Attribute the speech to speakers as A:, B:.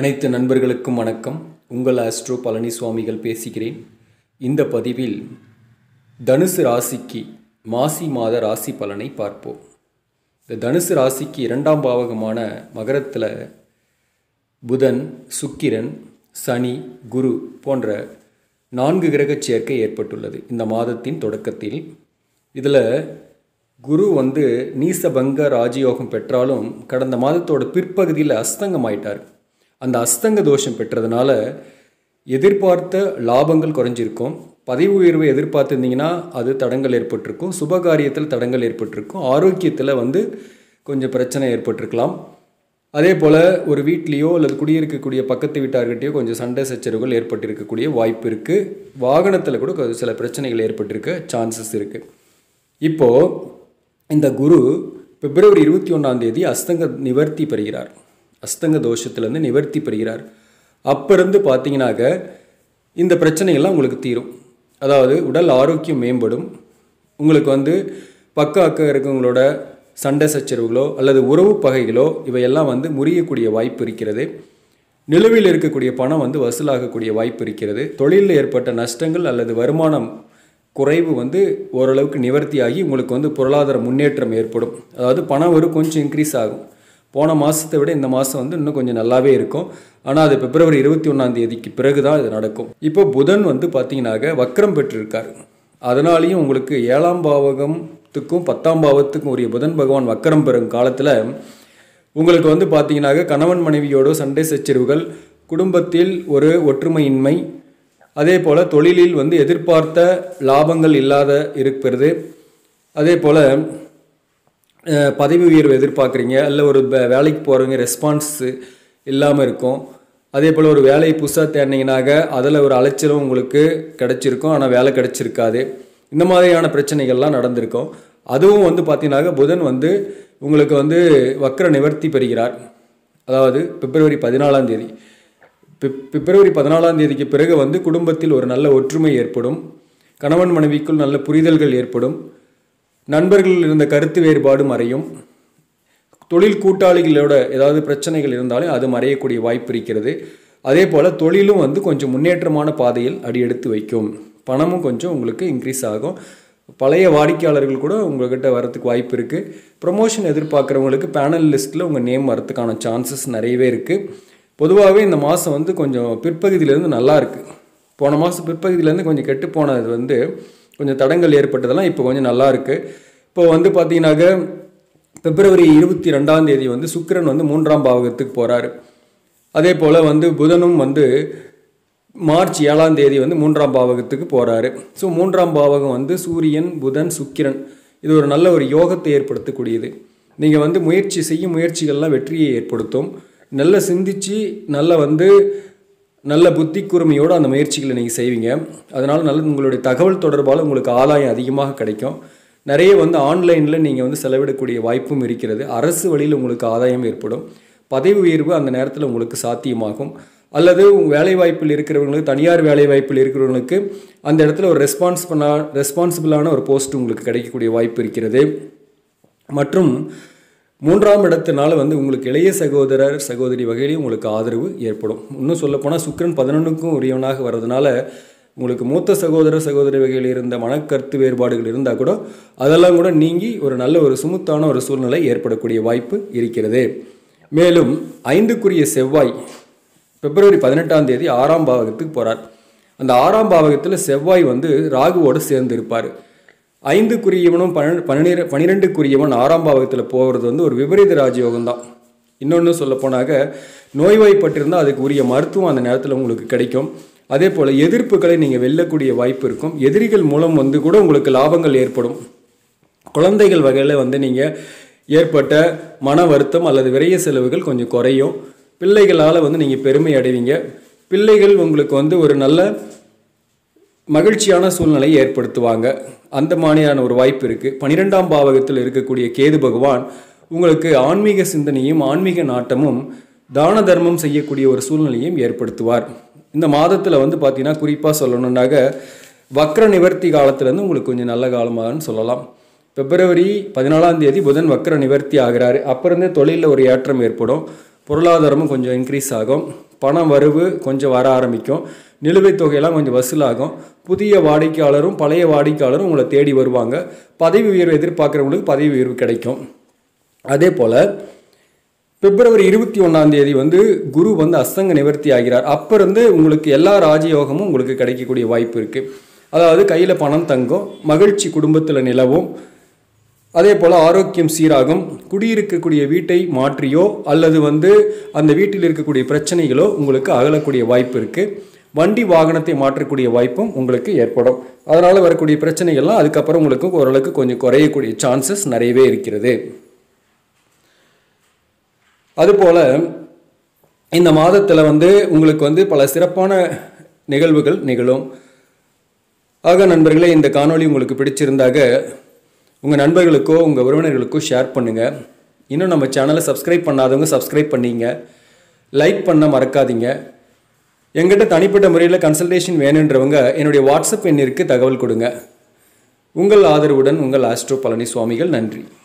A: அனைத்து நண்பர்களுக்கும் வணக்கம் உங்கள் ஆஸ்ட்ரோ பழனிசுவாமிகள் பேசுகிறேன் இந்த பதிவில் தனுசு ராசிக்கு மாசி மாத ராசி பலனை பார்ப்போம் இந்த தனுசு ராசிக்கு இரண்டாம் பாவகமான மகரத்தில் புதன் சுக்கிரன் சனி குரு போன்ற நான்கு கிரகச் சேர்க்கை ஏற்பட்டுள்ளது இந்த மாதத்தின் தொடக்கத்தில் இதில் குரு வந்து நீசபங்க ராஜயோகம் பெற்றாலும் கடந்த மாதத்தோட பிற்பகுதியில் அஸ்தங்கமாயிட்டார் அந்த அஸ்தங்க தோஷம் பெற்றதுனால எதிர்பார்த்த லாபங்கள் குறைஞ்சிருக்கும் பதவி உயர்வை எதிர்பார்த்துருந்தீங்கன்னா அது தடங்கள் ஏற்பட்டிருக்கும் சுபகாரியத்தில் தடங்கள் ஏற்பட்டிருக்கும் ஆரோக்கியத்தில் வந்து கொஞ்சம் பிரச்சனை ஏற்பட்டிருக்கலாம் அதே போல் ஒரு வீட்லேயோ அல்லது குடியிருக்கக்கூடிய பக்கத்து வீட்டார்கிட்டயோ கொஞ்சம் சண்டை சச்சரவுகள் ஏற்பட்டிருக்கக்கூடிய வாய்ப்பு இருக்குது வாகனத்தில் கூட கொஞ்சம் சில பிரச்சனைகள் ஏற்பட்டிருக்க சான்சஸ் இருக்குது இப்போது இந்த குரு பிப்ரவரி இருபத்தி ஒன்றாம் தேதி அஸ்தங்க நிவர்த்தி பெறுகிறார் அஸ்தங்க தோஷத்துலேருந்து நிவர்த்தி பெறுகிறார் அப்போ இருந்து பார்த்தீங்கன்னாக்க இந்த பிரச்சனைகள்லாம் உங்களுக்கு தீரும் அதாவது உடல் ஆரோக்கியம் மேம்படும் உங்களுக்கு வந்து பக்க அக்க இருக்கவங்களோட சண்டை சச்சரவுகளோ அல்லது உறவு பகைகளோ இவையெல்லாம் வந்து முறியக்கூடிய வாய்ப்பு இருக்கிறது நிலுவையில் இருக்கக்கூடிய பணம் வந்து வசூலாகக்கூடிய வாய்ப்பு இருக்கிறது தொழிலில் ஏற்பட்ட நஷ்டங்கள் அல்லது வருமானம் குறைவு வந்து ஓரளவுக்கு நிவர்த்தியாகி உங்களுக்கு வந்து பொருளாதார முன்னேற்றம் ஏற்படும் அதாவது பணம் வரும் கொஞ்சம் இன்க்ரீஸ் ஆகும் போன மாதத்தை விட இந்த மாதம் வந்து இன்னும் கொஞ்சம் நல்லாவே இருக்கும் ஆனால் அது பிப்ரவரி இருபத்தி ஒன்றாம் தேதிக்கு பிறகு தான் இது நடக்கும் இப்போ புதன் வந்து பார்த்தீங்கன்னாக்க வக்ரம் பெற்றிருக்கார் அதனாலையும் உங்களுக்கு ஏழாம் பாவகத்துக்கும் பத்தாம் பாவத்துக்கும் உரிய புதன் பகவான் வக்கரம் பெறும் காலத்தில் உங்களுக்கு வந்து பார்த்தீங்கன்னாக்க கணவன் மனைவியோட சண்டை சச்சரவுகள் குடும்பத்தில் ஒரு ஒற்றுமையின்மை அதே போல் தொழிலில் வந்து எதிர்பார்த்த லாபங்கள் இல்லாத இருக்கிறது அதே போல் பதவி உயர்வு எதிர்பார்க்குறீங்க அல்ல ஒரு வேலைக்கு போகிறவங்க ரெஸ்பான்ஸு இல்லாமல் இருக்கும் அதே போல் ஒரு வேலையை புதுசாக தேடினீங்கனாக்க அதில் ஒரு அலைச்சலும் உங்களுக்கு கிடச்சிருக்கும் ஆனால் வேலை கிடச்சிருக்காது இந்த மாதிரியான பிரச்சனைகள்லாம் நடந்திருக்கும் அதுவும் வந்து பார்த்தீங்கன்னாக்க புதன் வந்து உங்களுக்கு வந்து வக்கர நிவர்த்தி பெறுகிறார் அதாவது பிப்ரவரி பதினாலாம் தேதி பிப் பிப்ரவரி பதினாலாம் தேதிக்கு பிறகு வந்து குடும்பத்தில் ஒரு நல்ல ஒற்றுமை ஏற்படும் கணவன் மனைவிக்குள் நல்ல புரிதல்கள் ஏற்படும் நண்பர்கள் இருந்த கருத்து வேறுபாடு மறையும் தொழில் கூட்டாளிகளோட ஏதாவது பிரச்சனைகள் இருந்தாலும் அது மறையக்கூடிய வாய்ப்பு இருக்கிறது அதே போல் தொழிலும் வந்து கொஞ்சம் முன்னேற்றமான பாதையில் அடியெடுத்து வைக்கும் பணமும் கொஞ்சம் உங்களுக்கு இன்க்ரீஸ் ஆகும் பழைய வாடிக்கையாளர்கள் கூட உங்கள்கிட்ட வரத்துக்கு வாய்ப்பு இருக்குது ப்ரொமோஷன் எதிர்பார்க்குறவங்களுக்கு பேனல் லிஸ்ட்டில் உங்கள் நேம் வரத்துக்கான சான்சஸ் நிறையவே இருக்குது பொதுவாகவே இந்த மாதம் வந்து கொஞ்சம் பிற்பகுதியிலேருந்து நல்லா இருக்குது போன மாதம் பிற்பகுதியிலேருந்து கொஞ்சம் கெட்டு போனது வந்து கொஞ்சம் தடங்கள் ஏற்பட்டதெல்லாம் இப்போ கொஞ்சம் நல்லா இருக்குது இப்போ வந்து பார்த்தீங்கன்னாக்க பிப்ரவரி இருபத்தி ரெண்டாம் தேதி வந்து சுக்கிரன் வந்து மூன்றாம் பாவகத்துக்கு போகிறாரு அதே போல் வந்து புதனும் வந்து மார்ச் ஏழாம் தேதி வந்து மூன்றாம் பாவகத்துக்கு போகிறாரு ஸோ மூன்றாம் பாவகம் வந்து சூரியன் புதன் சுக்கிரன் இது ஒரு நல்ல ஒரு யோகத்தை ஏற்படுத்தக்கூடியது நீங்கள் வந்து முயற்சி செய்யும் முயற்சிகள்லாம் வெற்றியை ஏற்படுத்தும் நல்ல சிந்திச்சு நல்ல வந்து நல்ல புத்தி கூர்மையோடு அந்த முயற்சிகளை நீங்கள் செய்வீங்க அதனால் நல்ல உங்களுடைய தகவல் தொடர்பால் உங்களுக்கு ஆதாயம் அதிகமாக கிடைக்கும் நிறைய வந்து ஆன்லைனில் நீங்கள் வந்து செலவிடக்கூடிய வாய்ப்பும் இருக்கிறது அரசு வழியில் உங்களுக்கு ஆதாயம் ஏற்படும் பதவி உயர்வு அந்த நேரத்தில் உங்களுக்கு சாத்தியமாகும் அல்லது வேலை வாய்ப்பில் இருக்கிறவங்களுக்கு தனியார் வேலை வாய்ப்பில் இருக்கிறவங்களுக்கு அந்த இடத்துல ஒரு ரெஸ்பான்ஸ் பண்ணா ரெஸ்பான்சிபிளான ஒரு போஸ்ட் உங்களுக்கு கிடைக்கக்கூடிய வாய்ப்பு இருக்கிறது மற்றும் மூன்றாம் இடத்தினால வந்து உங்களுக்கு இளைய சகோதரர் சகோதரி வகையிலையும் உங்களுக்கு ஆதரவு ஏற்படும் இன்னும் சொல்லப்போனால் சுக்கரன் பதினொன்றுக்கும் உரியவனாக வர்றதுனால உங்களுக்கு மூத்த சகோதர சகோதரி வகையில் இருந்த மனக்கருத்து வேறுபாடுகள் இருந்தால் கூட அதெல்லாம் கூட நீங்கி ஒரு நல்ல ஒரு சுமுத்தான ஒரு சூழ்நிலை ஏற்படக்கூடிய வாய்ப்பு இருக்கிறது மேலும் ஐந்துக்குரிய செவ்வாய் பிப்ரவரி பதினெட்டாம் தேதி ஆறாம் பாவகத்துக்கு போகிறார் அந்த ஆறாம் பாவகத்தில் செவ்வாய் வந்து ராகுவோடு சேர்ந்து இருப்பார் ஐந்துக்குரியவனும் பன்னெண்டு பன்னிர பன்னிரெண்டுக்குரியவன் ஆறாம் பாவகத்தில் போகிறது வந்து ஒரு விபரீத ராஜயோகம் தான் இன்னொன்று சொல்லப்போனாக்க நோய்வாய்ப்பட்டிருந்தால் அதுக்கு உரிய மருத்துவம் அந்த நேரத்தில் உங்களுக்கு கிடைக்கும் அதே போல் எதிர்ப்புகளை நீங்கள் வெல்லக்கூடிய வாய்ப்பு இருக்கும் எதிரிகள் மூலம் வந்து கூட உங்களுக்கு லாபங்கள் ஏற்படும் குழந்தைகள் வகையில் வந்து நீங்கள் ஏற்பட்ட மன வருத்தம் அல்லது விரைய செலவுகள் கொஞ்சம் குறையும் பிள்ளைகளால் வந்து நீங்கள் பெருமை அடைவீங்க பிள்ளைகள் உங்களுக்கு வந்து ஒரு நல்ல மகிழ்ச்சியான சூழ்நிலையை ஏற்படுத்துவாங்க அந்த மாதிரியான ஒரு வாய்ப்பு இருக்குது பன்னிரெண்டாம் பாவகத்தில் இருக்கக்கூடிய கேது பகவான் உங்களுக்கு ஆன்மீக சிந்தனையும் ஆன்மீக நாட்டமும் தான தர்மம் செய்யக்கூடிய ஒரு சூழ்நிலையும் ஏற்படுத்துவார் இந்த மாதத்தில் வந்து பார்த்தீங்கன்னா குறிப்பாக சொல்லணுன்னாக்க வக்ர நிவர்த்தி காலத்துலேருந்து உங்களுக்கு கொஞ்சம் நல்ல காலமாகன்னு சொல்லலாம் பிப்ரவரி பதினாலாம் தேதி புதன் வக்ர நிவர்த்தி ஆகிறாரு அப்போ இருந்தே தொழிலில் ஒரு ஏற்றம் ஏற்படும் பொருளாதாரமும் கொஞ்சம் இன்க்ரீஸ் ஆகும் பண வரவு கொஞ்சம் வர ஆரம்பிக்கும் நிலுவைத் தொகையெல்லாம் கொஞ்சம் வசூலாகும் புதிய வாடிக்கையாளரும் பழைய வாடிக்கையாளரும் உங்களை தேடி வருவாங்க பதவி உயர்வு எதிர்பார்க்குறவங்களுக்கு பதவி உயர்வு கிடைக்கும் அதே போல் பிப்ரவரி இருபத்தி ஒன்றாம் தேதி வந்து குரு வந்து அஸ்தங்க நிவர்த்தி ஆகிறார் அப்போ இருந்து உங்களுக்கு எல்லா ராஜயோகமும் உங்களுக்கு கிடைக்கக்கூடிய வாய்ப்பு இருக்குது அதாவது கையில் பணம் தங்கும் மகிழ்ச்சி குடும்பத்தில் நிலவும் அதே போல் ஆரோக்கியம் சீராகும் குடியிருக்கக்கூடிய வீட்டை மாற்றியோ அல்லது வந்து அந்த வீட்டில் இருக்கக்கூடிய பிரச்சனைகளோ உங்களுக்கு அகலக்கூடிய வாய்ப்பு இருக்குது வண்டி வாகனத்தை மாற்றக்கூடிய வாய்ப்பும் உங்களுக்கு ஏற்படும் அதனால் வரக்கூடிய பிரச்சனைகள்லாம் அதுக்கப்புறம் உங்களுக்கு ஓரளவுக்கு கொஞ்சம் குறையக்கூடிய சான்சஸ் நிறையவே இருக்கிறது அதுபோல் இந்த மாதத்தில் வந்து உங்களுக்கு வந்து பல சிறப்பான நிகழ்வுகள் நிகழும் ஆக நண்பர்களே இந்த காணொளி உங்களுக்கு பிடிச்சிருந்தாக உங்கள் நண்பர்களுக்கோ உங்கள் உறவினர்களுக்கோ ஷேர் பண்ணுங்கள் இன்னும் நம்ம சேனலை சப்ஸ்கிரைப் பண்ணாதவங்க சப்ஸ்கிரைப் பண்ணிங்க லைக் பண்ண மறக்காதீங்க எங்கிட்ட தனிப்பட்ட முறையில் கன்சல்டேஷன் வேணுன்றவங்க என்னுடைய வாட்ஸ்அப் எண்ணிற்கு தகவல் கொடுங்க உங்கள் ஆதரவுடன் உங்கள் ஆஸ்ட்ரோ பழனி சுவாமிகள் நன்றி